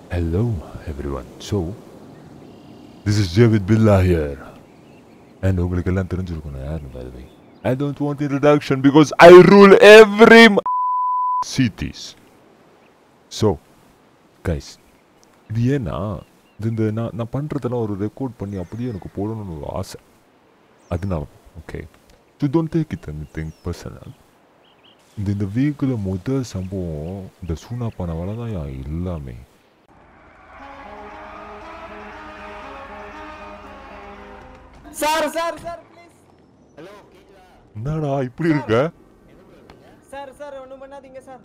Hello, everyone. So, this is Javid Billah here. And உங்களுக்கு எல்லாம் தெரிஞ்சிருக்கும் நான் யாருன்னு by the way. I don't want introduction because I rule every m- cities. So, guys, இது ஏன்னா இது இந்த நான் நான் பண்ணுறதெல்லாம் ஒரு ரெக்கார்ட் பண்ணி அப்படியே எனக்கு போடணும்னு ஒரு ஆசை அதனால okay do don't take it anything personal இந்த இந்த வீக்கில் முதல் சம்பவம் இந்த சூனா பண்ணவால தான் என் எல்லாமே சார் சார் சார் ப்ளீஸ் என்னடா இப்படி இருக்க சார் சார் ஒன்றும் பண்ணாதீங்க சார்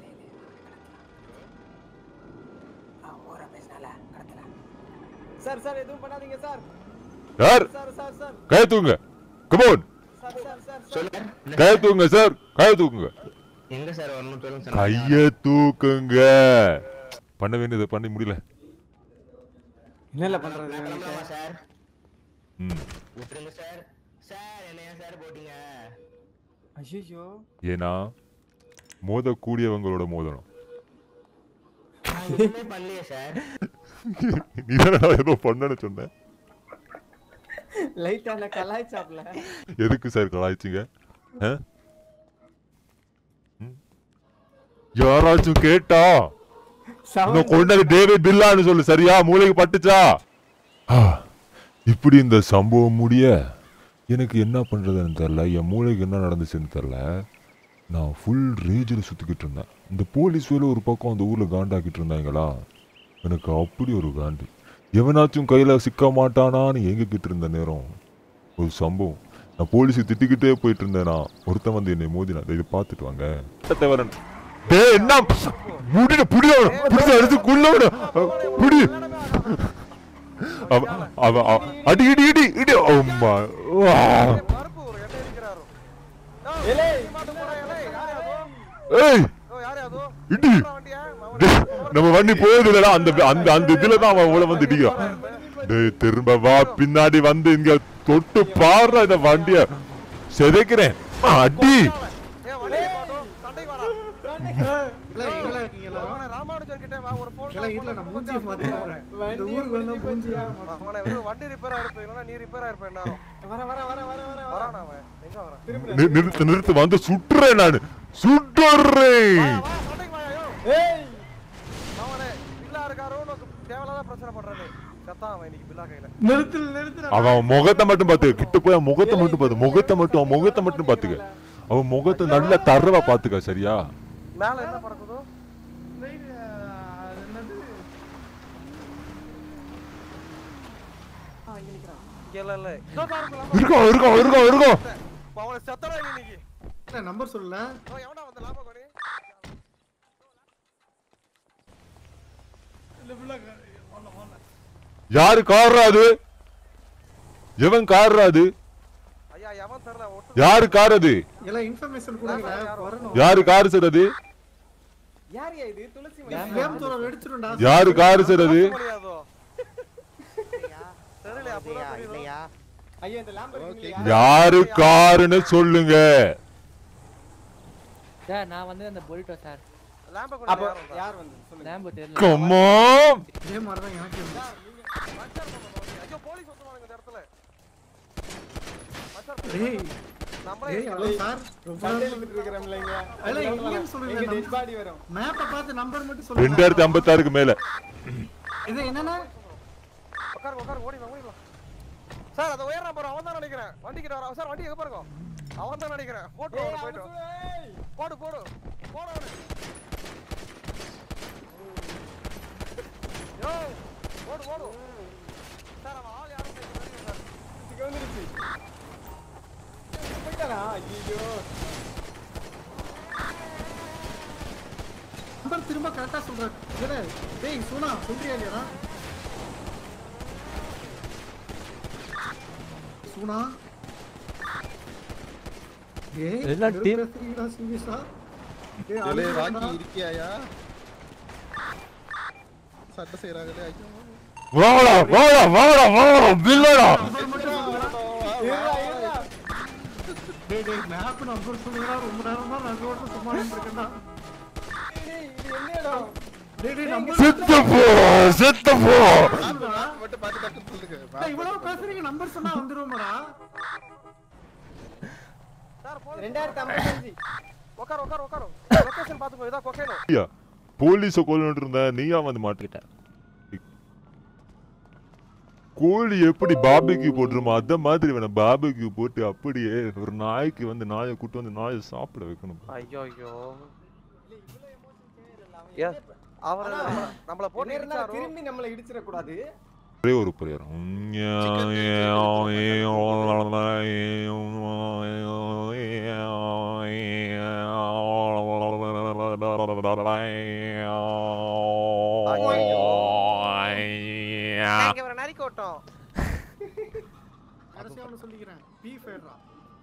சார் சார் எதுவும் பண்ணாதீங்க sir sir sir sir sir கை தூங்க come on sir sir sir sir கை தூங்க சார் கை தூக்குங்க எங்க சார் வரணும் சொல்லுங்க சார் கைய தூக்குங்க பண்ண வேண்டியதை பண்ணி முடியல என்னல பண்றது பண்ணலாமா சார் ம் விட்டுருங்க சார் சார் என்ன ஏன் சார் போட்டீங்க ஐயோ ஏன்னா மோதக்கூடியவங்களோட மோதணும் நான் எதுவுமே பண்ணலையே சார் நீ தானடா ஏதோ பண்ணனு சொன்ன லைட்டான கலாய்ச்சாப்ல எதுக்கு சார் கலாய்ச்சிங்க ஆ? ம்? யாராச்சும் கேட்டா இன்னும் கொண்டது டேவிட் பில்லான்னு சொல்லு சரியா மூளைக்கு பட்டுச்சா ஆ, இப்படி இந்த சம்பவம் முடிய எனக்கு என்ன பண்றதுன்னு தெரில என் மூளைக்கு என்ன நடந்துச்சுன்னு தெரில நான் ஃபுல் ரேஜில் சுற்றிக்கிட்டு இருந்தேன் இந்த போலீஸ் வேலை ஒரு பக்கம் அந்த ஊரில் காண்டாக்கிட்டு இருந்தாங்களா எனக்கு அப்படி ஒரு காண்டு எவனாச்சும் கையில் சிக்க மாட்டானான்னு எங்கிக்கிட்டு இருந்த நேரம் ஒரு சம்பவம் நான் போலீஸை திட்டிக்கிட்டே போயிட்டு இருந்தேனா ஒருத்தன் வந்து என்னை மோதினா இதை பார்த்துட்டு வாங்க தேவரன் டேய் என்ன முடிட புடிய புடிச்ச எடுத்து குள்ள புடி அவ அவ அவ- அடி இடி இடி இடி அம்மா வா. ஏலே ஏய் இடி டேய், நம்ம வண்டி போகுது இல்லடா அந்த அந்த அந்த இதுல தான் அவன் உள்ள வந்து இடிக்கிறான் டேய் திரும்ப வா பின்னாடி வந்து இங்க தொட்டு பாடுற இந்த வண்டிய செதைக்கிறேன் அடி வர வர வர வர வர நி- நிறுத்து நிறுத்து வந்து சுட்டுறேன் நானு சுட்டுறேன் ஏய் நிறுத்து நிறுத்து அவன் முகத்தை மட்டும் பாத்துக்க கிட்ட போய் அவன் முகத்தை மட்டும் பாத்து முகத்தை மட்டும் அவன் முகத்தை மட்டும் பாத்துக்க அவன் முகத்தை நல்ல தரவா பாத்துக்க சரியா மேல என்ன பறக்குதோ இங்க இல்ல இல்ல இதோ பாருங்க இருக்கும் இருக்கும் இருக்கும் இருக்கும் அவனை செத்தடா இன்னைக்கு நம்பர் சொல்லல அவன் எவனா வந்த லாபம் கொடி யாரு கார்ரா அது எவன் கார்ரா அது ஐயா எவன் தெரியல ஒட்டு யாரு கார் அது எல்லாம் இன்ஃபர்மேஷன் கொடுங்க வரணும் யாரு கார் சார் அது யாரியா இது துளசி மணி ஃப்ளேம் தோற வெடிச்சிரும்டா யாரு கார் சார் அது முடியாதோ தெரியல அப்பதான் தெரியுது ஐயா இந்த லாம்பர்கினி யாரு காருன்னு சொல்லுங்க சார் நான் வந்து அந்த பொலிட்டோ சார் லாம்ப அப்ப கொடி யார் வந்து சொல்லுங்க லேம்போ தெரியல கம்மோ இதே மாதிரி தான் எனக்கு இருந்துச்சு. ஐயோ போலீஸ் வந்துருவாங்க இந்த இடத்துல மச்சான் டேய் நம்மளே டேய் ஹலோ சார் ரொம்ப சண்டை நேரம் எடுத்துட்டு இருக்கிறோம்ல இங்க இல்ல, எங்கேயும் சொல்லுங்க, எங்க நம்ம- டெட் பாடி வரும் மேப்பை பார்த்து நம்பர் மட்டும் சொல்லுங்க ரெண்டாயிரத்தி ஐம்பத்தாறுக்கு மேல இது என்னன்னா உட்காருங்க உட்காருங்க ஓடி வா ஓடி வா சார் அதை உயரம் போற அவன் தான் நினைக்கிறேன் வண்டிக்கிட்ட வர சார் வண்டி எங்க பாருங்க அவன் தான் நினைக்கிறேன் போட்டு ஏய், அவனை அவன் போயிட்டு சொல்லு, ஏய். போடு போடு போடு அவனை யோ போடு போடு சார் அவன் ஆள் யாரும் கேட்க சார் இங்க வந்துருச்சு போயிட்டாரா ஐயோ நம்பர் திரும்ப கரெக்டா சொல்றேன் இல்ல டேய் சோனா சொல்றியா இல்லையா சோனா ஏய் எல்லாம் வெறும் team- பேசுறீங்கடா சீரியஸா டேய் ஏலே அழுகுறான்டா. ராக்கி இருக்கியாயா சட்டை செய்யறாங்களே ஐயோ வாடா வாடா வாடா வாடா பில்லடா நம்பர் மட்டும் சொல்லுடா. இருடா, இருடா. டேய் டேய் மேப் நம்பர் சொல்லுடா ரொம்ப நேரமா நான் ரோட்ல சும்மா நின்னுட்டு இருக்கேன்டா டேய், இது என்ன இடம் டேய் டேய் நம்பர் செத்து போ செத்து போ மட்டும் பார்த்து டக்குன்னு சொல்லுங்க டேய், இவ்வளவு பேசுறீங்க நம்பர் சொன்னா வந்துருவோமாடா சார் போலீஸ் ரெண்டாயிரத்தி ஐம்பத்தஞ்சு உட்காரு உட்காரு உட்காரு லொகேஷன் பாத்துக்கோ இதான் கொக்கைனோ ஐயா போலீஸ கொல்லுன்னு இருந்த நீயா வந்து மாட்டிக்கிட்ட கோழி எப்படி பாபிக்கு போட்டுருமோ அத மாதிரி வேணும் பாபிக்கு போட்டு அப்படியே ஒரு நாய்க்கு வந்து நாயை கூட்டு வந்து நாயை சாப்பிட வைக்கணும் ஐயோ ஐயோ Yes. அவரு நம்மள- நம்மள போட்டு இடிச்சாரு திரும்பி நம்மள இடிச்சிட கூடாது ஒரே ஒரு பரிகாரம் நாங்க இவரை நரிக்கு விட்டோம் கடைசியா ஒண்ணு சொல்லிக்கிறேன் பி ஃபேர்ரா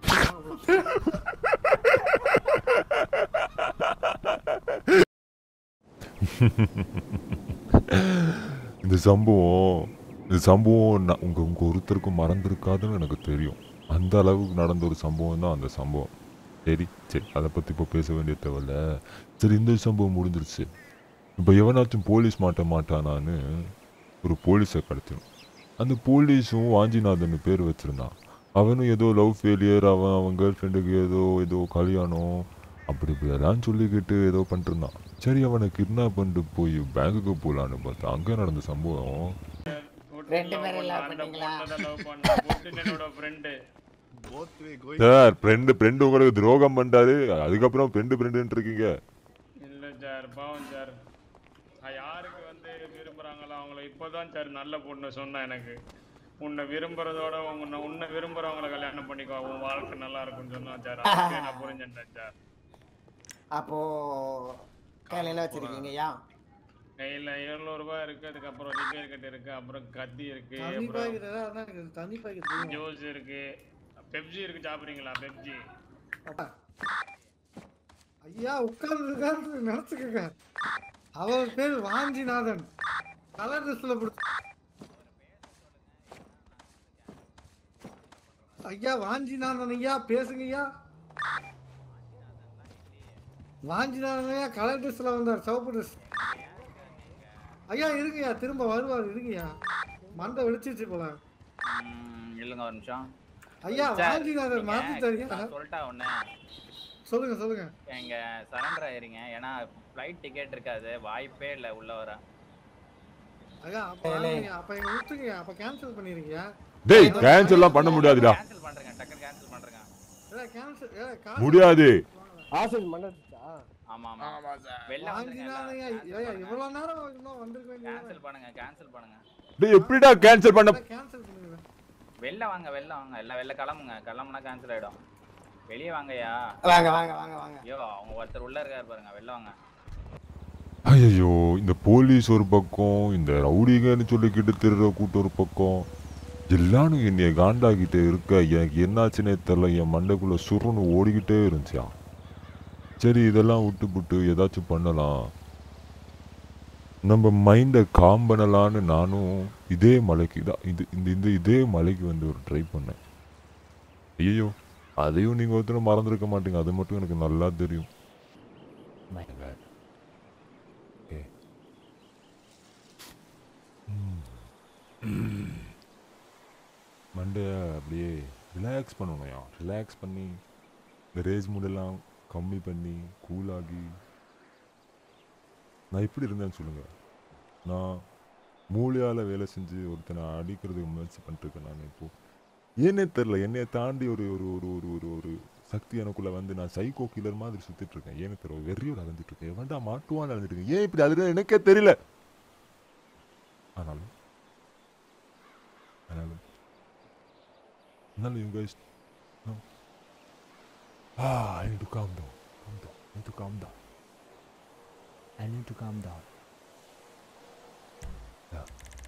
இந்த சம்பவம் இந்த சம்பவம் ந- உங்க உங்க ஒருத்தருக்கும் மறந்துருக்காதுன்னு எனக்கு தெரியும் அந்த அளவுக்கு நடந்த ஒரு சம்பவம் தான் அந்த சம்பவம் சரி சரி அதை பத்தி இப்போ பேச வேண்டிய தேவையில்ல சரி இந்த சம்பவம் முடிஞ்சிருச்சு இப்போ எவனாச்சும் போலீஸ் மாட்ட மாட்டானான்னு ஒரு போலீஸை கடத்தினோம் அந்த போலீஸும் வாஞ்சிநாதன் பேர் வச்சிருந்தான் அவனும் ஏதோ லவ் ஃபெயிலியர் அவன் அவன் கேர்ள் ஃப்ரெண்டுக்கு ஏதோ ஏதோ கல்யாணம் அப்படி இப்படி எல்லாம் சொல்லிக்கிட்டு ஏதோ பண்ணிட்டு இருந்தான் சரி அவனை கிட்னாப் பண்ணிட்டு போய் பேங்குக்கு போகலான்னு பார்த்தா அங்கே நடந்த சம்பவம் ரெண்டு பேரும் love பண்ணீங்களா? என்னோட friend both way going sir friend friend உங்களுக்கு துரோகம் பண்ணிட்டாரு அதுக்கப்புறம் ஃப்ரெண்டு ஃப்ரெண்டுன்னு இருக்கீங்க இல்ல சார் பாவம் சார் நான் யாருக்கு வந்து விரும்புறாங்களோ அவங்கள இப்போதான் சார் நல்ல பொண்ணு சொன்னா எனக்கு உன்னை விரும்புறதோட உன்னை உன்னை விரும்புறவங்கள கல்யாணம் பண்ணிக்கோ உன் வாழ்க்கை நல்லா இருக்கும்னு சொன்னா சார் அதுக்கே நான் புரிஞ்சுட்டேன் சார் அப்போ கையில என்ன வச்சிருக்கீங்கய்யா கையில் எழுநூறுபா இருக்கு அதுக்கப்புறம் ரிப்பேர் கட்டு இருக்கு அப்புறம் கத்தி இருக்கு தண்ணி அப்புறம் பாய்க்குது அதான் எனக்கு தண்ணி பாய்க்குது ஜூஸ் இருக்கு பெப்சி இருக்கு சாப்பிடுறீங்களா பெப்சி அப்பா. ஐயா உட்கார்ந்து இருக்காரு நினைச்சுக்கங்க அவர் பேர் வாஞ்சிநாதன் கலர் ட்ரெஸ்ல பிடிச்ச ஐயா வாஞ்சிநாதன் ஐயா பேசுங்க ஐயா வாஞ்சிநாதன் ஐயா கலர் ட்ரெஸ்ல வந்தார் சிவப்பு ட்ரெஸ் ஐயா இருங்கய்யா திரும்ப வருவார் இருங்கய்யா மண்டை வெடிச்சிருச்சு போல ம், இல்லைங்க ஒரு நிமிஷம் ஐயா சார், வாஞ்சிநாதன் நீங்க- மாத்திட்டாரியா நான் சொல்லிட்டா ஒண்ணு சொல்லுங்க சொல்லுங்க எங்க சரண்டர் ஆயிருங்க ஏன்னா ஃப்ளைட் டிக்கெட் இருக்காது வாய்ப்பே இல்லை உள்ள வர ஐயா அப்ப வாங்குங்க. அப்ப எங்க விட்டுங்க அப்ப கேன்சல் பண்ணிருங்க டேய் கேன்சல்லாம் பண்ண முடியாதுடா கேன்சல் பண்றேங்க டக்குனு கேன்சல் பண்றேங்க கேன்சல் காசு முடியாது ஆசிட் மண்ணடிச்சா ஆமா ஆமா வெளில வந்துருங்க வாங்கினாங்க ஐயா இவ்வளவு நேரம் இன்னும் வந்திருக்க வேண்டியது கேன்சல் பண்ணுங்க கேன்சல் பண்ணுங்க டேய் எப்படிடா கேன்சல் பண்ண கேன்சல் பண்ணுங்க வெளில வாங்க வெளில வாங்க எல்லாம் வெளில கிளம்புங்க கிளம்புனா கேன்சல் ஆயிடும் வெளியே வாங்கய்யா வாங்க வாங்க வாங்க வாங்க ஐயோ அவங்க ஒருத்தர் உள்ள இருக்காரு பாருங்க வெளில வாங்க ஐயோ இந்த போலீஸ் ஒரு பக்கம் இந்த ரவுடிங்கன்னு சொல்லிக்கிட்டு திருற கூட்டம் ஒரு பக்கம் எல்லாரும் என்னைய காண்டாக்கிட்டே இருக்க எனக்கு என்னாச்சுன்னே தெரில என் மண்டைக்குள்ள சுருன்னு ஓடிக்கிட்டே இருந்துச்சா சரி இதெல்லாம் விட்டு புட்டு ஏதாச்சும் பண்ணலாம் நம்ம மைண்டை காம் பண்ணலான்னு நானும் இதே மலைக்கு தான் இது இந்த இந்த இதே மலைக்கு வந்து ஒரு ட்ரை பண்ணேன் ஐயோ அதையும் நீங்கள் ஒருத்தரும் மறந்துருக்க மாட்டீங்க அது மட்டும் எனக்கு நல்லா தெரியும் My bad. Okay. மண்டையை அப்படியே ரிலாக்ஸ் பண்ணணும்யா ரிலாக்ஸ் பண்ணி இந்த ரேஸ் மூடெல்லாம் கம்மி பண்ணி கூலாகி நான் எப்படி இருந்தேன்னு சொல்லுங்க நான் மூளையால் வேலை செஞ்சு ஒருத்தனை அடிக்கிறதுக்கு முயற்சி பண்ணிட்டுருக்கேன் நான் இப்போ ஏன்னே தெரில என்னைய தாண்டி ஒரு ஒரு ஒரு ஒரு ஒரு ஒரு சக்தி எனக்குள்ள வந்து நான் சைக்கோ கில்லர் மாதிரி சுத்திட்டு இருக்கேன் ஏன்னு தெரியல வெறியோட அலைஞ்சிட்டு இருக்கேன் எவன்டா மாட்டுவான்னு அலைஞ்சிட்டு இருக்கேன் ஏன் இப்படி அதுல எனக்கே தெரியல ஆனாலும் ஆனாலும் ஆனாலும் you guys no ah I need to calm down calm down I need to calm down I need to calm down. yeah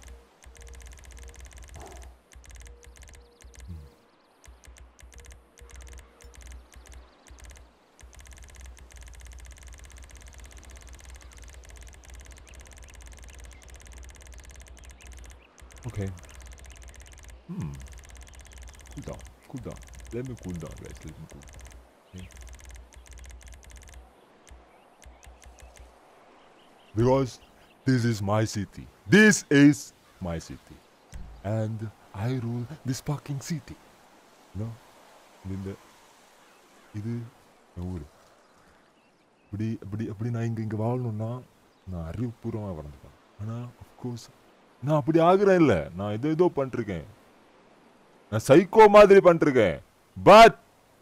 Okay. Hmm. Cool down. Cool down. Let me cool down, guys. Let me cool down. Okay. Because This is my city. This is my city. And I rule this fucking city. No? இந்த இது என் ஊர் இப்படி இப்படி அப்படி நான் இங்கே இங்கே வாழணும்னா நான் அறிவுபூர்வமாக வளர்ந்துப்பேன் ஆனால் அஃப்கோர்ஸ் நான் அப்படி ஆகுறேன் இல்லை நான் ஏதோ ஏதோ பண்ணிருக்கேன் நான் சைக்கோ மாதிரி பண்ணிருக்கேன் but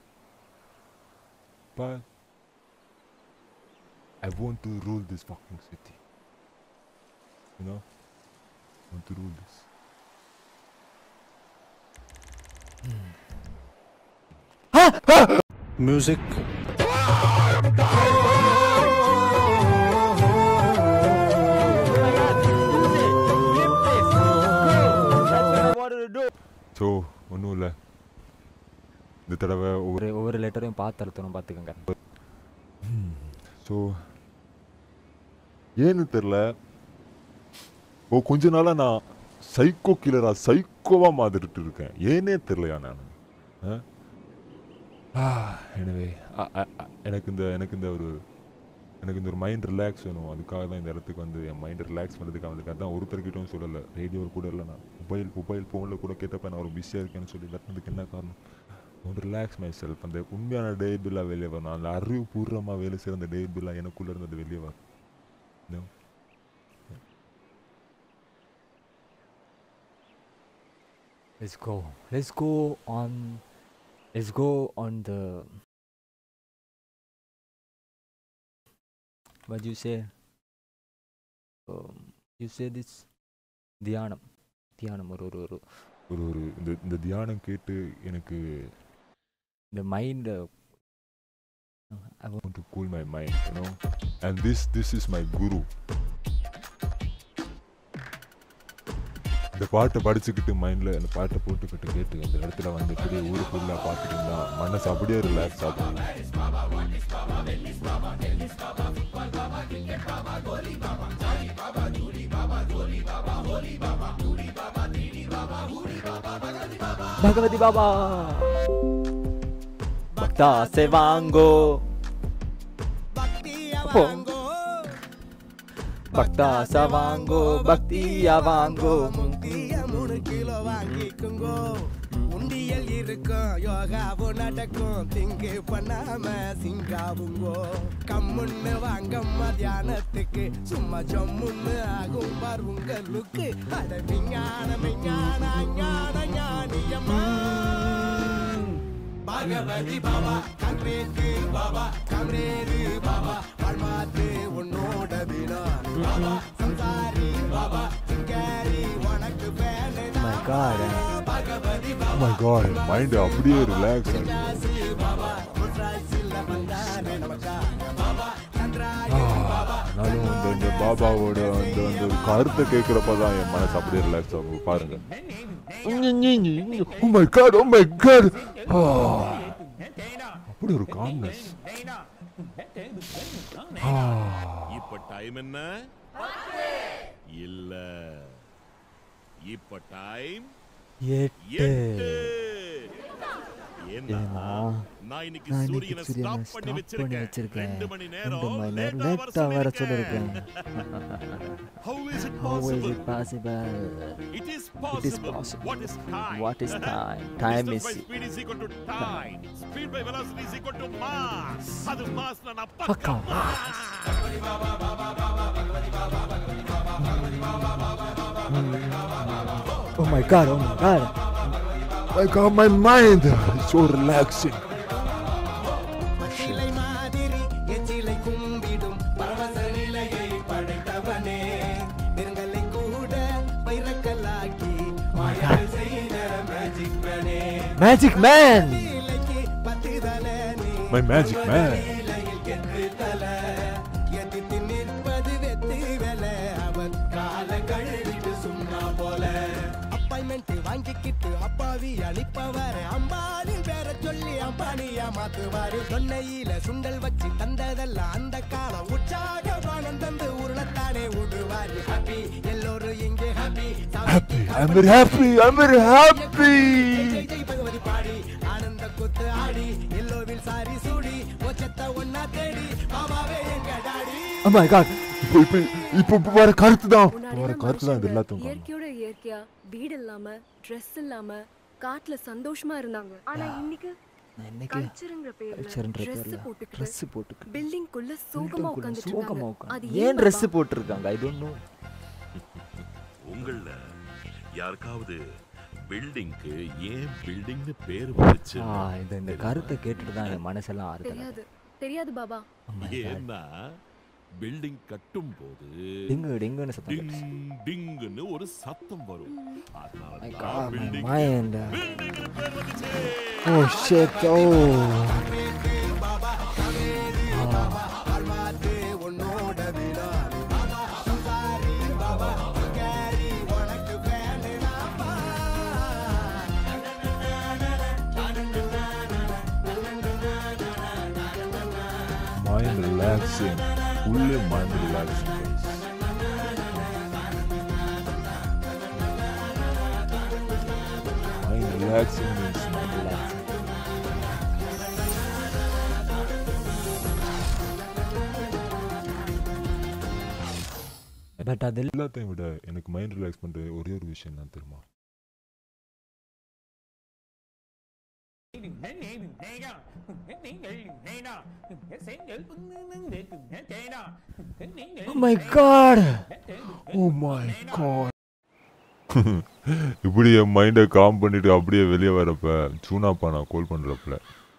but I want to rule this fucking city. You know? I want to rule this. Music. So ஒன்றும் இல்லை இந்த தடவை ஒவ்வொரு ஒரு ஒவ்வொரு லெட்டரையும் பார்த்து அழுத்தணும் பார்த்துக்கோங்க ஸோ ஏன்னு தெரில ஓ கொஞ்ச நாளாக நான் சைக்கோ கில்லரா சைக்கோவாக மாதிரிட்டு இருக்கேன் ஏனே தெரிலையா நான் எனவே எனக்கு இந்த எனக்கு இந்த ஒரு எனக்கு இந்த ஒரு மைண்ட் ரிலாக்ஸ் வேணும் அதுக்காக தான் இந்த இடத்துக்கு வந்து என் மைண்ட் ரிலாக்ஸ் பண்ணுறதுக்காக வந்து அதான் ஒருத்தர்கிட்டும் சொல்லலை ரேடியோ கூட இல்லை நான் மொபைல் மொபைல் ஃபோனில் கூட கேட்டப்ப நான் ஒரு பிஸியாக இருக்கேன்னு சொல்லி தட்டினதுக்கு என்ன காரணம் ஒரு ரிலாக்ஸ் மை செல்ஃப் அந்த உண்மையான டே பில்லாக வெளியே வரணும் அந்த அறிவுபூர்வமாக வேலை செய்கிற அந்த டே பில்லாக எனக்குள்ளே இருந்து அது வெளியே வரும் You know? Let's go. Let's go on. Let's go on the. What you say? Um, you say this. தியானம் தியானம் ஒரு ஒரு ஒரு ஒரு ஒரு இந்த இந்த தியானம் கேட்டு எனக்கு இந்த mind I want to cool my mind, you know. And this this is my guru. இந்த பாட்டை படிச்சுக்கிட்டு மைண்டில் அந்த பாட்டை போட்டுக்கிட்டு கேட்டு அந்த இடத்துல வந்து இப்படியே ஊரு ஃபுல்லாக பார்த்துட்டீங்கன்னா மனசு அப்படியே ரிலாக்ஸ் ஆகும் भगवती बाबा भक्ता से वांगो வாங்கோ பக்தா சவாங்கோ பக்தியா வாங்கோ மூணு கிலோ வாங்கிக்குங்கோ உண்டியல் இருக்கும் யோகாவும் நடக்கும் திங்கு பண்ணாம சிங்காவுங்கோ கம்முன்னு வாங்க மத்தியானத்துக்கு சும்மா ஜம்முன்னு ஆகும் பார் உங்களுக்கு அட விஞ்ஞான விஞ்ஞான ஞான ஞானியம்மா பகவதி பாபா கம்ரேது பாபா கம்ரேது பாபா வாழ்மாத்து உன்னோட தினம் பாபா சம்சாரி பாபா சிங்காரி உனக்கு வேலை my god Bhagavathi Oh my god N mind அப்படியே ரிலாக்ஸ் ஆகும் பாபா முட்ராசில்ல வந்தாரே நமக்காக பாபா சந்திராய பாபா ஆனாலும் இந்த இந்த பாபாவோட அந்த அந்த ஒரு கருத்தை கேட்குறப்ப தான் என் மனசு அப்படியே ரிலாக்ஸ் ஆகும் பாருங்க Oh my god, oh my god. அப்படி ஒரு காம்னஸ் இப்ப டைம் என்ன இல்ல இப்ப டைம் எட்டு என்ன ஏன்னா நான் இன்னைக்கு நான் சூரியனை இன்னைக்கு சூரியனை ஸ்டாப் பண்ணி ஸ்டாப் பண்ணி வச்சிருக்கேன் வச்சிருக்கேன் ரெண்டு மணி ரெண்டு நேரம் மணி நேரம் லேட்டா வர லேட்டா வர சொல்லிருக்கேன் சொல்லிருக்கேன் How is it How is possible? it possible? It is It is possible. possible. What is time? What is time? Time Distance is by speed is equal to time. Speed by velocity is equal to mass. அது mass நான் பக்கா பக்கா Oh my god, oh my god. I got my mind. It's so relaxing. சிலை மாதிரி எச்சிலை கும்பிடும் பரவச நிலையை படைத்தவனே நெருங்கலை கூட வைரக்கல்லாக்கி மாயாவை செய்த மேஜிக் மேனே Magic man! இலைக்கு பத்து தலை நீ My magic man. இலையில் கெட்டு தலை எதிர்த்து நிற்பது வெத்து வேலை அவர் கால கழுவிட்டு சும்மா போல அப்பாயின்மெண்ட் வாங்கிக்கிட்டு அப்பாவி அனுப்பவர் அம்பானின் பேரை சொல்லி அம்பானியா மாத்துவாரு தொன்னையில சுண்டல் வச்சு தந்ததெல்லாம் அந்த காலம் உற்சாக பானம் தந்து உருளத்தானே விடுவாரு ஹாப்பி எல்லோரும் இங்கே happy Happy. I'm very happy. I'm very happy. Jai Jai Bhagavathi பாடி ஆனந்த குத்து ஆடி எல்லோவில் சாரி சூடி ஒச்சத்த ஒன்னா தேடி பாபாவே எங்க டாடி Oh my god, இப்போ இப்போ இப்போ இப்போ வர கருத்து தான் முன்னாடி வர கருத்து தான் இது எல்லாத்தையும் காரணம். இயற்கையோட இயற்கையா வீடு இல்லாம ட்ரெஸ் இல்லாம காட்டுல சந்தோஷமா இருந்தாங்க ஆனா இன்னைக்கு இன்னைக்கு கல்ச்சருங்கிற பேர்ல கல்ச்சர்ன்ற ட்ரெஸ் பேர்ல போட்டுக்கிட்டு ட்ரெஸ் போட்டுக்கிட்டு பில்டிங்குள்ள சோகமா பில்டிங்குள்ள உட்கார்ந்துட்டு சோகமா இருக்காங்க அது உட்காந்து ஏன் பாபா? ட்ரெஸ் போட்டிருக்காங்க ஐ டோன்ட் நோ உங்கள யாருக்காவது பில்டிங்க்கு ஏன் பில்டிங்னு பேர் வந்துச்சு ஆ இந்த இந்த கருத்தை கேட்டுட்டு தான் என் மனசெல்லாம் ஆறுதல் தெரியாது தெரியாது பாபா ஏன்னா பில்டிங் கட்டும் போது டிங்கு டிங்குன்னு சத்தம் டிங் டிங்குன்னு ஒரு சத்தம் வரும் அதனால My தான் God, my building mind. buildingனு பேர் வந்துச்சு Oh shit, oh. Mind relaxing. Fully mind relaxing. guys. Mind relaxing means mind relaxing. But அது எல்லாத்தையும் விட எனக்கு மைண்ட் ரிலாக்ஸ் பண்ற ஒரே ஒரு விஷயம் தான் தெரியுமா Oh my god. Oh my god. இப்படி என் மைண்டை காம் பண்ணிட்டு அப்படியே வெளியே வரப்ப சூனாப்பா நான் கால் பண்றப்பல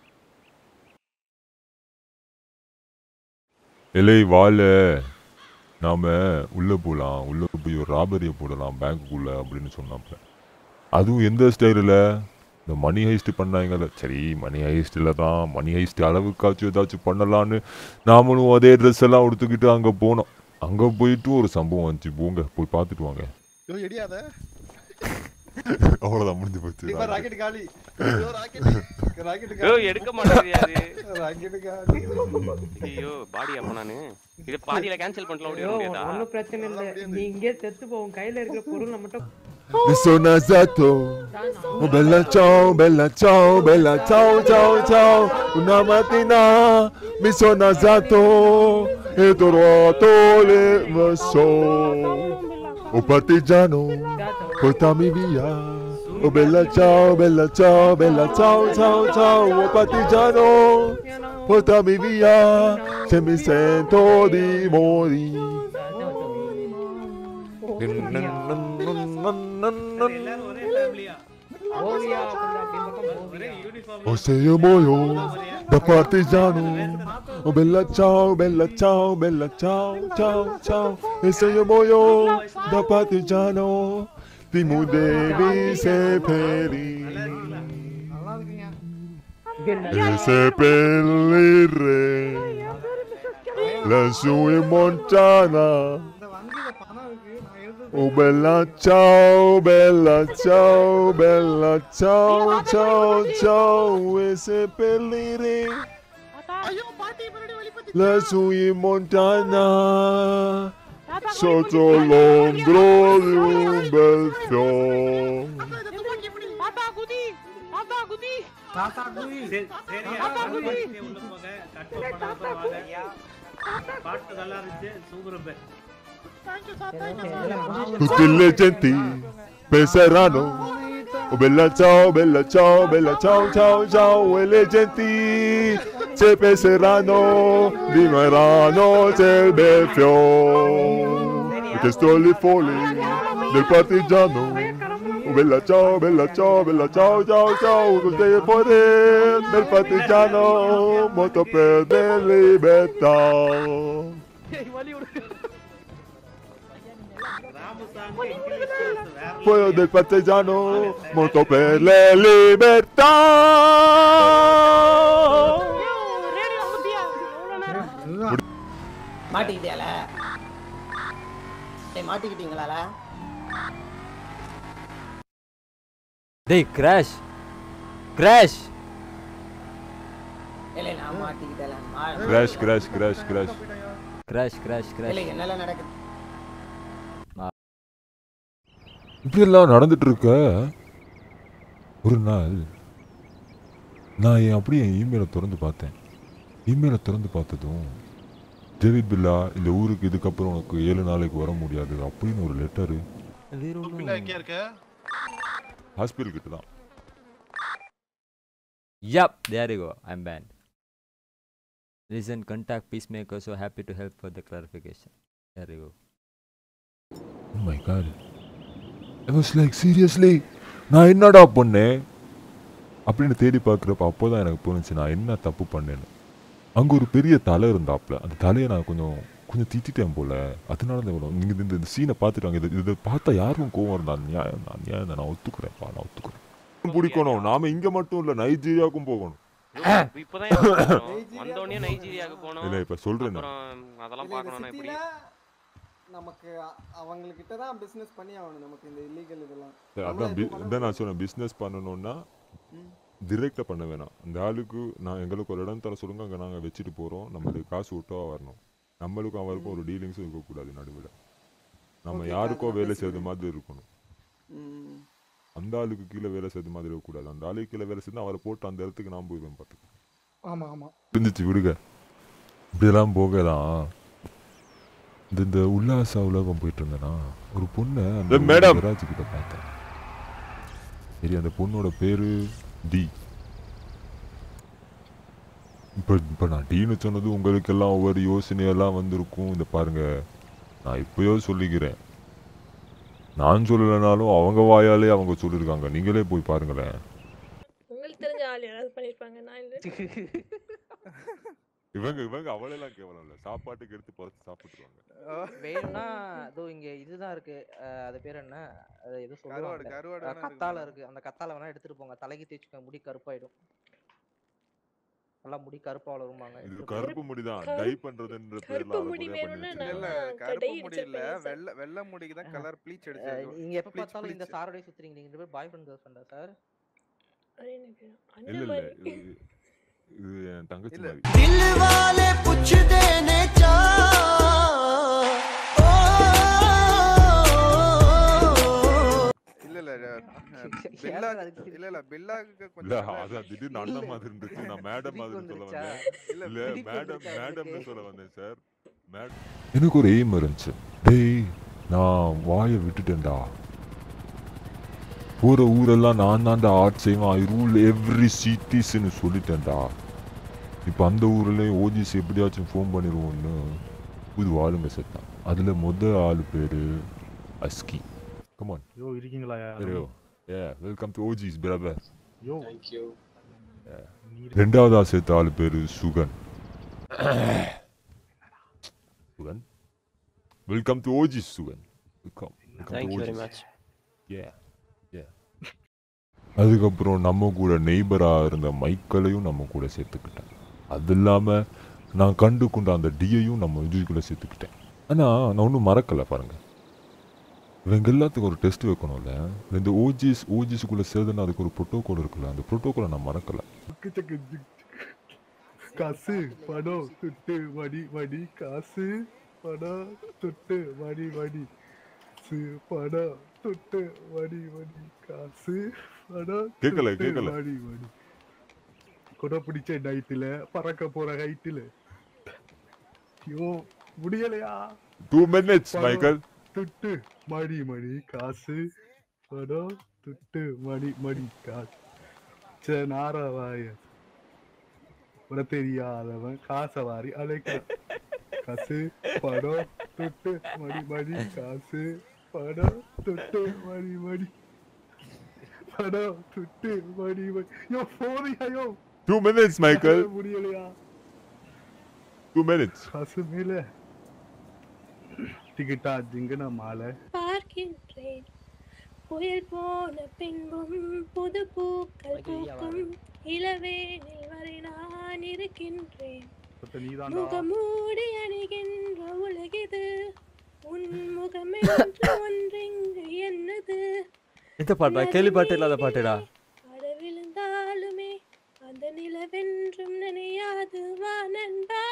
எலை வாழ நாம உள்ள போலாம் உள்ள போய் ஒரு ராபரியை போடலாம் பேங்க்குள்ள அப்படின்னு சொன்னாப்ல அதுவும் எந்த ஸ்டைலில் இந்த மணி ஹைஸ்ட் பண்ணாங்கல்ல சரி மணி ஹைஸ்டில் தான் மணி ஹைஸ்ட் அளவுக்காச்சும் ஏதாச்சும் பண்ணலான்னு நாமளும் அதே ட்ரெஸ் எல்லாம் உடுத்துக்கிட்டு அங்கே போனோம் அங்கே போயிட்டு ஒரு சம்பவம் வந்துச்சு போங்க போய் பார்த்துட்டு வாங்க யோ எடியாத அவ்வளோதான் முடிஞ்சு போச்சு இப்ப ராக்கெட் காலி ஐயோ ராக்கெட் ராக்கெட் ஐயோ, எடுக்க மாட்டேங்குது அது. ராக்கெட் காலி ஐயோ பாடி அப்ப நானு இது பாதியில கேன்சல் பண்ணலாம் ஓடிட முடியாதா ஒன்றும் பிரச்சனை இல்லை நீ இங்கே செத்து போவோம் கையில இருக்கிற பொருளை மட்டும் Mi sono alzato, oh bella ciao, bella ciao, bella ciao, ciao, ciao. Una mattina mi sono alzato e ho trovato le verso. Oh partigiano, portami via. Oh bella ciao, bella ciao, bella ciao, ciao, ciao. Oh partigiano, portami via. Se mi sento di morire. Oviya கொஞ்சம் அப்படி பக்கம் Oviya Oh se io muoio da partigiano Oh bella ciao, bella ciao, bella ciao, ciao, ciao E se io muoio da partigiano Ti mu devi seppellire E seppellire Lassù in montana Oh bella ciao, bella ciao, bella ciao, ciao, ciao E seppellire Lassù in montana Sotto l'ombro di un bel fiore தாத்தா குதி தாத்தா குதி தாத்தா குதி சரி சரி தாத்தா குதி உள்ள போங்க கட் பண்ணாத வாங்க பாட்டு நல்லா இருந்துச்சு super Tutte le genti penseranno Oh bella ciao, bella ciao, bella ciao, ciao, ciao E le genti se penseranno Dimeranno c'è il bel fiore Perché sto lì fuori del partigiano Oh bella ciao, bella ciao, bella ciao, ciao, ciao Tutte le fuori del partigiano Molto per la libertà Fuego del partigiano, molto per le libertà. மாட்டிக்கிட்டியால டேய் மாட்டிக்கிட்டீங்களால டேய் crash crash இல்லை நான் மாட்டிக்கிட்டேன் Crash, crash, crash, crash. Crash crash இல்லை crash என்னெல்லாம் நடக்குது இப்படியெல்லாம் நடந்துட்டு இருக்க ஒரு நாள் நான் என் அப்படியே என் இமெயிலை திறந்து பார்த்தேன் இமெயிலை திறந்து பார்த்ததும் டேவிட் பில்லா இந்த ஊருக்கு இதுக்கப்புறம் உனக்கு ஏழு நாளைக்கு வர முடியாது அப்படின்னு ஒரு லெட்டரு வேற பில்லா ஒன்றும் எங்கேயா இருக்க ஹாஸ்பிட்டல் கிட்ட தான் Yup, there you go. I'm banned. Listen, contact Peacemaker. So happy to help for the clarification. There you go. Oh my god. I was like seriously நான் என்னடா பண்ணேன் அப்படின்னு தேடி பார்க்குறப்ப அப்போதான் எனக்கு தோணுச்சு நான் என்ன தப்பு பண்ணேன்னு அங்கே ஒரு பெரிய தலை இருந்தாப்புல அந்த தலையை நான் கொஞ்சம் கொஞ்சம் திட்டிட்டேன் போல அதனால தான் இவ்வளோ நீங்கள் இந்த இந்த சீனை பார்த்துட்டாங்க இது இதை பார்த்தா யாருக்கும் கோவம் இருந்தா நியாயம் தான் நியாயம் தான் நான் ஒத்துக்கிறேன்ப்பா நான் ஒத்துக்கிறேன் பிடிக்கணும் நாம இங்க மட்டும் இல்ல நைஜீரியாவுக்கும் போகணும் இப்பதான் ஏன் போறோம்? வந்தோடனே நைஜீரியாவுக்கு போனோம் இல்ல, இப்ப சொல்றேன் நான். அப்புறம் அதெல்லாம் இல்ல, இந்த பார்க்கணும்னா எப்படி சிட்டில நமக்கு அ- அவங்கக்கிட்ட தான் பிசினஸ் பண்ணி ஆகணும் நமக்கு இந்த இல்லீகல் இதெல்லாம் சரி, நம்மள அதான் எதுவும் பி- பண்ண இதான் நான் சொன்னேன் பிஸ்னஸ் பண்ணணும்னா டிரெக்டாக பண்ண வேணாம் அந்த ஆளுக்கு நான் எங்களுக்கு ஒரு இடம் தர சொல்லுங்க அங்கே நாங்கள் வச்சுட்டு போகிறோம் நம்மளுக்கு காசு விட்டா வரணும் நம்மளுக்கும் அவருக்கும் ஒரு டீலிங்ஸும் இருக்கக்கூடாது நடுவில் நம்ம Okay, யாருக்கோ அதெல்லாம் வேலை பேசி செய்யறது மாதிரி இருக்கணும் ம். அந்த ஆளுக்கு கீழே வேலை செய்யறது மாதிரி இருக்கக்கூடாது அந்த ஆளுக்கு கீழே வேலை செய்து அவரை போட்டு அந்த இடத்துக்கு நான் போயிடுவேன் பார்த்துக்க ஆமா ஆமா இருந்துச்சு விடுங்க இப்படியெல்லாம் போகலாம் இந்த இந்த உல்லாச உலகம் போயிட்டு இருந்தேனா ஒரு பொண்ணை அந்த மேடம் கராஜ் கிட்ட பார்த்தேன் சரி அந்த பொண்ணோட பேரு டி இப்போ இப்போ நான் டீன்னு சொன்னது உங்களுக்கெல்லாம் ஒவ்வொரு யோசனையெல்லாம் வந்திருக்கும் இந்த பாருங்க நான் இப்பயோ சொல்லிக்கிறேன் நான் சொல்லலைனாலும் அவங்க வாயாலே அவங்க சொல்லியிருக்காங்க நீங்களே போய் பாருங்களேன் உங்களுக்கு தெரிஞ்ச ஆள் யாராவது பண்ணிருப்பாங்க நான் இல்ல இவங்க இவங்க அவளெல்லாம் கேவலம் இல்லை சாப்பாட்டுக்கு எடுத்து பறிச்சு சாப்பிட்டுருவாங்க வேணும்னா இதோ இங்க இதுதான் இருக்கு அஹ் அது பேர் என்ன அது ஏதோ கருவாடு, சொல்லுவாங்க கருவாடு அஹ் வேணா கத்தாழை இருக்கு அந்த கத்தாழை வேணா எடுத்துட்டு போங்க தலைக்கு தேய்ச்சுக்க முடி கருப்பாயிடும் நல்லா முடி கருப்பா வளருமாங்க இது எடுத்துட்டு கருப்பு போங்க. முடிதான் கருப்பு- டை பண்றதுன்ற பேர்ல கருப்பு அதை முடி கொலையா பண்ணி வேணும்னா வச்சிருக்காங்க. இல்ல நான் கருப்பு கடை முடி இல்ல அடிச்சிருப்பேன் சார். வெள்ளை வெள்ளை முடிக்கு தான் கலர் ப்ளீச் அஹ் அடிச்சிருக்கு நீங்க எப்ப Bleach, பார்த்தாலும் இந்த bleach. சாரோடய சுத்துறீங்க நீங்க ரெண்டு பேரும் பாய் ஃப்ரெண்ட் கேர்ள் ஃப்ரெண்டா சார் அது எனக்கு அந்த இல்ல இல்ல மாதிரி இது இது என் தங்கச்சி இல்ல. மாதிரி दिल वाले पूछ देने चा இல்ல இல்ல அஹ், பில்லா இல்ல இல்ல பில்லாக்கு இல்ல கொஞ்சம் நல்லா- அதான் திடீர்னு அண்ணன் மாதிரி இருந்துச்சு நான் மேடம் மாதிரி சொல்ல வந்தேன் இல்ல, இல்ல சிரிப்பு மேடம் வந்துருச்சா மேடம்னு உங்களுக்கு? சொல்ல வந்தேன் சார் மேடம் எனக்கு ஒரு எய்ம் இருந்துச்சு டேய் நான் வாயை விட்டுட்டேன்டா போற ஊரெல்லாம் நான் தான்டா ஆர்ட் செய்வேன் ஐ ரூல் எவ்ரி சிட்டிஸ்ன்னு சொல்லிட்டேன்டா இப்போ அந்த ஊர்லயும் ஓஜிஸ் எப்படியாச்சும் ஃபோன் பண்ணிடுவோம்னு புது ஆளுங்க செத்தான் அதுல மொத ஆளு பேரு அஸ்கி கமான் யோ இருக்கீங்களா yo hey welcome to OGs brother yo ரெண்டாவதா சேர்த்த ஆளு பேரு Sugan Sugan welcome to OGs Sugan welcome Thank you very much. ஏ ஏ அதுக்கப்புறம் நம்ம கூட நெய்பராக இருந்த மைக்களையும் நம்ம கூட சேர்த்துக்கிட்டேன் அது இல்லாமல் நான் கண்டு கொண்ட அந்த டியையும் நம்ம இதுக்குள்ளே சேர்த்துக்கிட்டேன் ஆனால் நான் ஒன்றும் மறக்கலை பாருங்க இவங்க எல்லாத்துக்கும் ஒரு டெஸ்ட் வைக்கணும்ல இந்த ஓஜிஸ் ஓஜிஸுக்குள்ளே சேர்துன்னா அதுக்கு ஒரு ப்ரோட்டோகால் இருக்குல்ல அந்த ப்ரோட்டோகாலை நான் மறக்கலை காசு பணம் துட்டு மடி மடி காசு பணம் துட்டு மடி மடி காசு பணம் துட்டு மடி மடி காசு பணம் கேக்கல, துட்டு, கேக்கல. மடி மடி கொடை பிடிச்ச நைட்டுல பறக்க போற ஹைட்டுல ஐயோ முடியலையா டூ மினிட்ஸ் பணம், மைக்கேல் துட்டு மடி மடி காசு பணம் துட்டு மடி மடி காசு சே நாரவாய உன தெரியாதவன் காசை வாரி அழைக்கிறான் காசு பணம் துட்டு மடி மடி காசு பணம் துட்டு மடி மடி பணம் துட்டு மடி மடி யோ போறியா யோ டூ மினிட்ஸ் மைக்கேல் முடியலையா டூ மினிட்ஸ் காசு மேல டிக்கெட்டா ஜிங்கன மாலை பார்க்கின்றேன் புயல் போன பின்பும் புது பூக்கள் பூக்கும் இளவேனில் வரை நான் இருக்கின்றேன் நீதான்டா முகமூடி அணிகின்ற உலகிது உன் முகம் என்று ஒன்றிங்கு என்னது இந்த பாட்டா கேள்விப்பாட்டு இல்லாத பாட்டுடா அட விழுந்தாலுமே அந்த நிலவென்றும் நினையாது வா நண்பா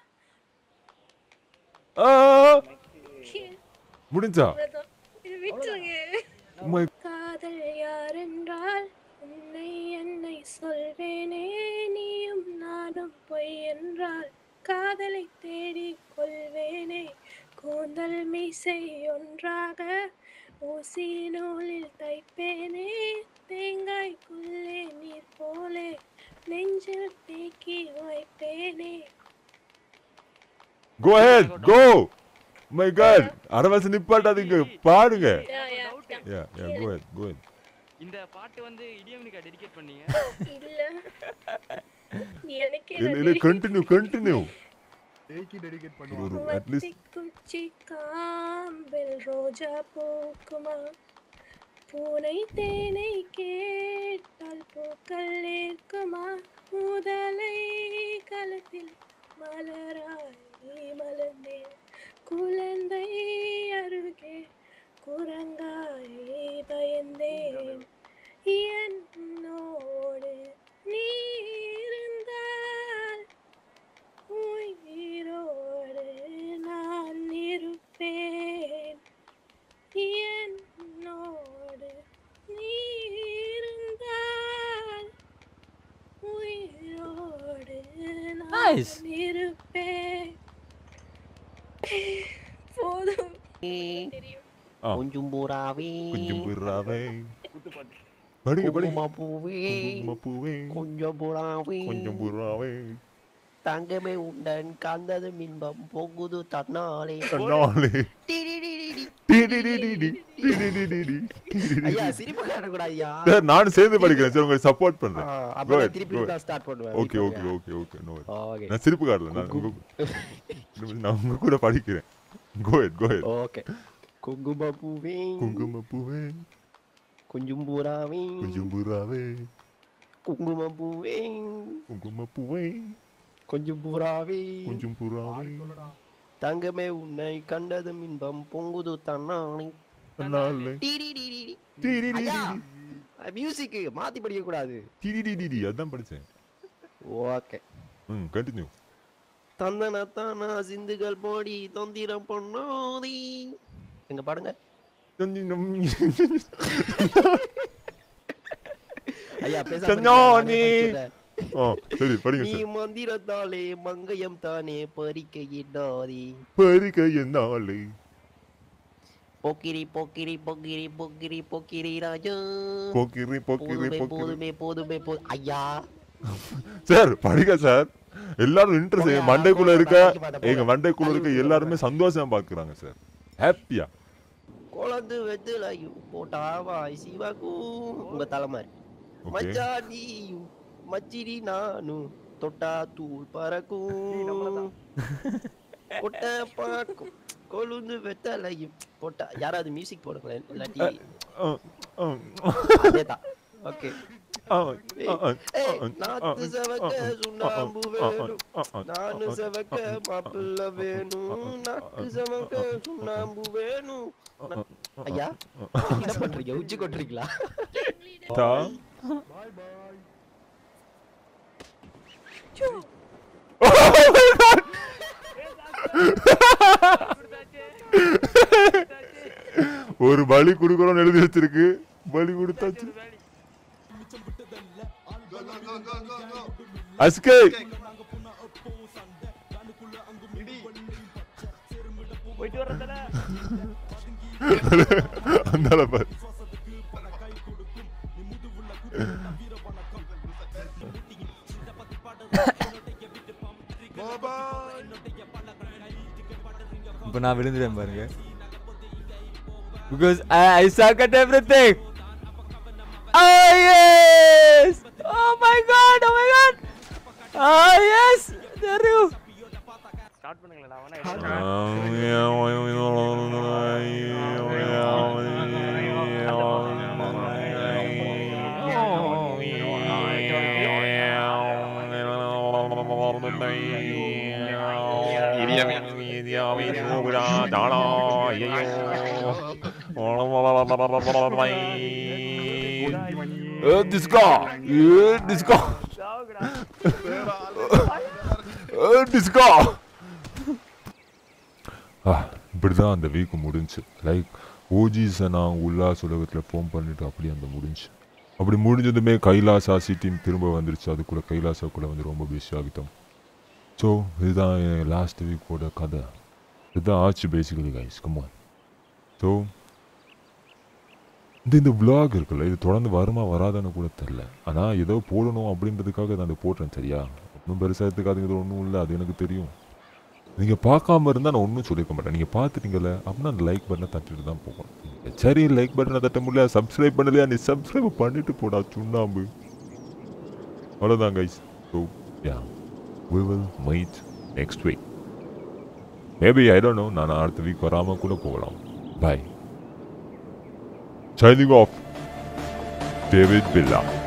ஆ! முடிஞ்சா அவ்வளவுதான். இது விட்டுருங்க உம்மை- காதல் யாரென்றால் உன்னை என்னை சொல்வேனே நீயும் நானும் பொய் என்றால் காதலை தேடி கொள் மீசை ஒன்றாக ஊசி நூலில் தைப்பேனே தேங்காய்க்குள்ளே நீர் போலே நெஞ்சில் தேக்கி வைப்பேனே go ahead go my god அரவாசி நிப்பாட்டாதீங்க பாடுங்க Yeah, yeah, yeah. Yeah yeah go ahead go ahead இந்த பாட்டு வந்து இடியம்னுக்கா டெடிகேட் பண்ணீங்க இல்ல எனக்கே இல்ல இல்ல கண்டினியூ கண்டினியூ ஏக்கி டெடிகேட் ஒரு பண்ணுவோம் அட்லீஸ்ட் குச்சி காம்பில் ரோஜா பூக்குமா பூனை தேனை கேட்டால் பூக்கள் ஏற்குமா முதலை களத்தில் மலராய் மலர்ந்தேன் குழந்தை அருகே குரங்காய் பயந்தேன் என்னோடு நீ இருந்தால் உயிரோடு நான் இருப்பேன் என்னோடு நீ இருந்தால் உயிரோடு நான் Nice. இருப்பேன் போதும் ஆ கொஞ்சம் பூராவே கொஞ்சம் புறாவே படிங்க படிங்க குங்கும பூவே குங்கும பூவே கொஞ்சம் பூராவே கொஞ்சம் புறாவே தங்கமே உண்டன் கந்தது மின்பம் பொங்குது தன்னாலே தன்னாலே. டிடிடிடிடி. டிடிடிடிடி, டிடிடிடிடி, ஐயா சிரிப்பு காட்டக்கூடாது ஐயா சார் நானும் சேர்ந்து படிக்கிறேன் சார் உங்களுக்கு சப்போர்ட் பண்றேன் ஆ, அப்ப Go நான் ahead, திருப்பி go நான் ahead. start பண்ணுவேன். ஓகே Wait ஓகே பண்ணுங்க. Okay okay no Okay. நான் சிரிப்பு காட்டல நான் உங்க நான் உங்க கூட படிக்கிறேன் go ahead go ahead okay குங்கும பூவே குங்கும பூவே கொஞ்சம் பூராவே கொஞ்சம் புறாவே குங்கும பூவே குங்கும பூவே கொஞ்சம் பூராவே கொஞ்சம் புறாவே தங்கமே உன்னை கண்டதும் இன்பம் பொங்குது தன்னானே தன்னாலே. டிடிடிடிடி. டிடிடிடிடி. ஐயா மியூசிக் மாத்தி படிக்க கூடாது டிடிடிடிடி அதான் படிச்சேன் ஓகே ம் கண்டினியூ தந்தன தானா சிந்துகள் போடி தொந்திரம் பொன்னோதி எங்க பாடுங்க ஐயா பேசாம சஞ்ஞானி. இருங்க, நானே படிச்சிடுறேன். ஆ சரி படிங்க நீ சார் மந்திரத்தாலே மங்கயம் தானே பறிக்க இடாதி பறிக்க என்னாலே போக்கிரி போக்கிரி போக்கிரி போக்கிரி போக்கிரி ராஜா போக்கிரி போக்கிரி போதுமே போக்கிரி போதுமே போதுமே போ ஐயா சார் படிங்க சார் எல்லாரும் இன்ட்ரெஸ்ட் போங்க, மண்டைக்குள்ள போங்க, இருக்க படிக்க மாட்டேன், எங்க போங்க. மண்டைக்குள்ள இருக்க எல்லாருமே சந்தோஷமா பாக்குறாங்க சார் ஹாப்பியா குழந்து வெத்துலையும் போட்டா வாய் சிவகு உங்க தலைமாரி Okay. மச்சாடியும் மச்சிடி நானும் தொட்டா தூள் பறக்கும் கொட்ட பாக்கும் கொழுந்து வெத்தலையும் போட்டா யாராவது மியூசிக் போடுங்களேன் இல்லாட்டி அதேதான் ஓகே நாத்து செவக்க சுண்ணாம்பு வேணும் நானு செவக்க மாப்பிள்ள வேணும் நாக்கு செவக்க சுண்ணாம்பு வேணும் நா- ஐயா என்ன பண்றீங்க உச்சி கொட்டுறீங்களா தா ஒரு பலி கொடுக்கணும்னு எழுதி வச்சிருக்கு பலி கொடுத்தாச்சு அஸ்கே போயிட்டு வர்றதுல அந்த பாரு இப்போ நான் விழுந்துட்டேன் பாருங்க because I I suck at everything oh yes oh my god oh my god oh yes there you start பண்ணுங்களேன் அவனா டிஸ்கா டிஸ்கா டிஸ்கா இப்படிதான் அந்த வீக் முடிஞ்சு லைக் ஓஜிஸை நான் உல்லாஸ் உலகத்தில் ஃபோன் பண்ணிட்டு அப்படியே அந்த முடிஞ்சு அப்படி முடிஞ்சதுமே கைலாஸ் ஆசி டீம் திரும்ப வந்துருச்சு அது கூட கைலாசா கூட வந்து ரொம்ப பிஸி ஆகிட்டோம் ஸோ இதுதான் லாஸ்ட் வீக்கோட கதை இதுதான் ஆச்சு பேசிக்கலி கைஸ் கம்மான் ஸோ இந்த இந்த vlog இருக்குல்ல இது தொடர்ந்து வருமா வராதான்னு கூட தெரில ஆனால் ஏதோ போடணும் அப்படின்றதுக்காக நான் அதை போடுறேன் சரியா ஒன்றும் பெருசாக எடுத்துக்காதுங்கிறது ஒன்றும் இல்லை அது எனக்கு தெரியும் நீங்கள் பார்க்காம இருந்தால் நான் ஒன்றும் சொல்லியிருக்க மாட்டேன் நீங்கள் பார்த்துட்டீங்கல்ல அப்படின்னா அந்த லைக் பட்டனை தட்டிட்டு தான் போகணும் நீங்க சரி லைக் பட்டனை தட்ட முடியல சப்ஸ்கிரைப் பண்ணலையா நீ சப்ஸ்கிரைப் பண்ணிட்டு போடா சுண்ணாம்பு அவ்வளோதான் guys so yeah we will meet next week maybe I don't know நான் அடுத்த வீக் வராமல் கூட போகலாம் bye signing off david billa